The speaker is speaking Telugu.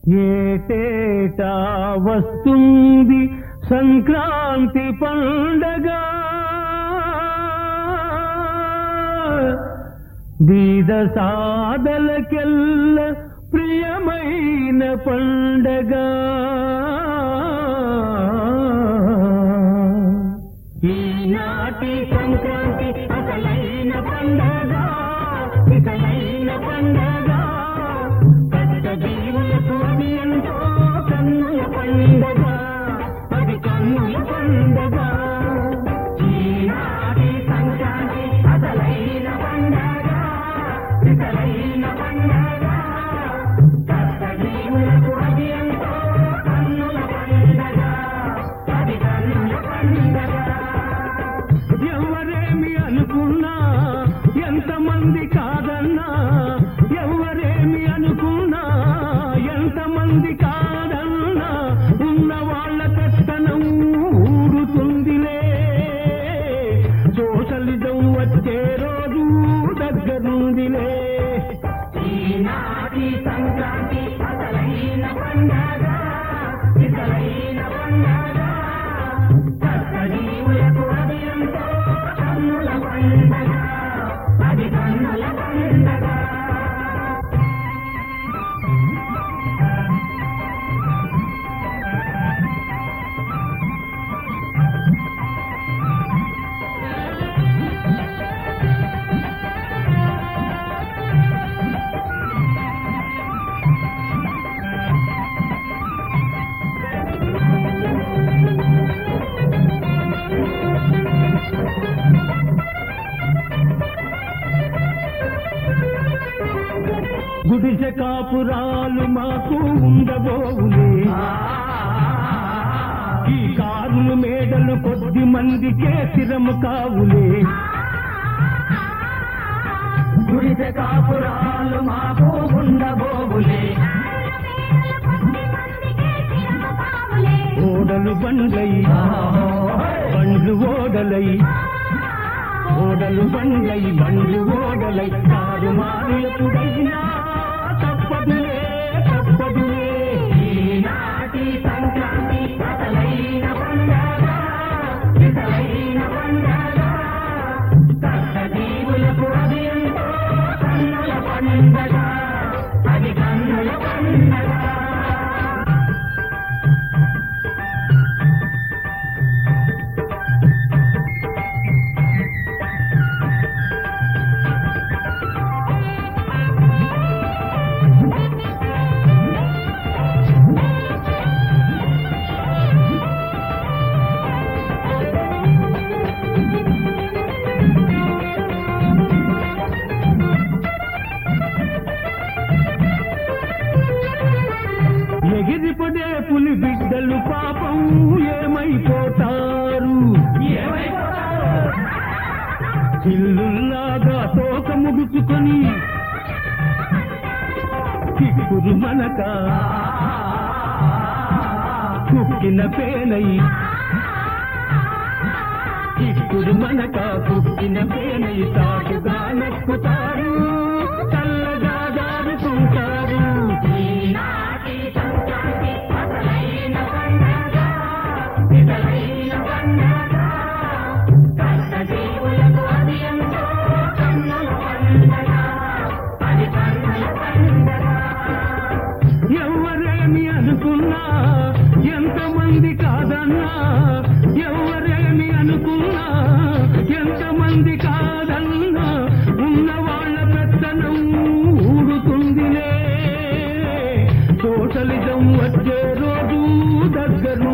ఏటేటా వస్తుంది సంక్రాంతి పండగ బీద సాదలకెల్ల ప్రియమైన పండగ ఈనాటి సంక్రాంతి అసలైన పండగ ఇసలైన పండగ పెద్ద జీవులకు అది ఎంతో కన్నుల పండగ అది కన్నుల పండగ ఈనాటి సంక్రాంతి అసలైన పండగ ఇసలైన పండగ పెద్ద జీవులకు అది ఎంతో కన్నుల పండగ అది కన్నుల పండగ ఎవరేమి అనుకున్నా ఎంతమంది కాదన్నా ఎవరేమి అనుకున్నా ఎంతమంది కాదన్నా ఉన్న వాళ్ళ పెత్తనం ఊరుతుందిలే సోషలిజం వచ్చే రోజు దగ్గరుందిలే ఈనాటి సంక్రాంతి అసలైన పండగ ఇసలైన పండగ జీవులకు అది ఎంతో కన్నుల పండగ అది కన్నుల పండగ గుడిసె కాపురాలు మాకు ఉండబోవులే ఈ కారులు మేడలు కొద్ది మందికే స్థిరము కావులే గుడిసె కాపురాలు మాకు ఉండబోవులే ఓడలు బండ్లై బండ్లు ఓడలై ఓడలు బండ్లై బండ్లు ఓడలై కారు మారు ఎప్పుడైనా తప్పదులే తప్పదులే ఈనాటి సంక్రాంతి అసలైన పండగ ఇసలైన పండగ కష్ట జీవులకు అది ఎంతో కన్నుల పండగ అది కన్నుల పండగ ఎగిరిపడే పులి బిడ్డలు పాపం ఏమైపోతారు చిల్లుల్లాగా తోక ముడుచుకొని కిక్కురు మనక కుక్కిన పేనై కిక్కురు మనక కుక్కిన పేనై తాటుగా నొక్కుతారు చల్లగా జారుకుంటారు ఈనాటి సంక్రాంతి అసలైన పండగ ఇసలైన పండగ కష్ట జీవులకు అది ఎంతో కన్నుల పండగ అది కన్నుల పండగ ఎవరేమి అనుకున్నా ఎంతమంది కాదన్నా ఎవరేమి అనుకున్నా ఎంతమంది కాదన్నా ఉన్న వాళ్ళ పెత్తనం ఊడుతుందిలే సోషలిజం వచ్చే రోజు దగ్గరు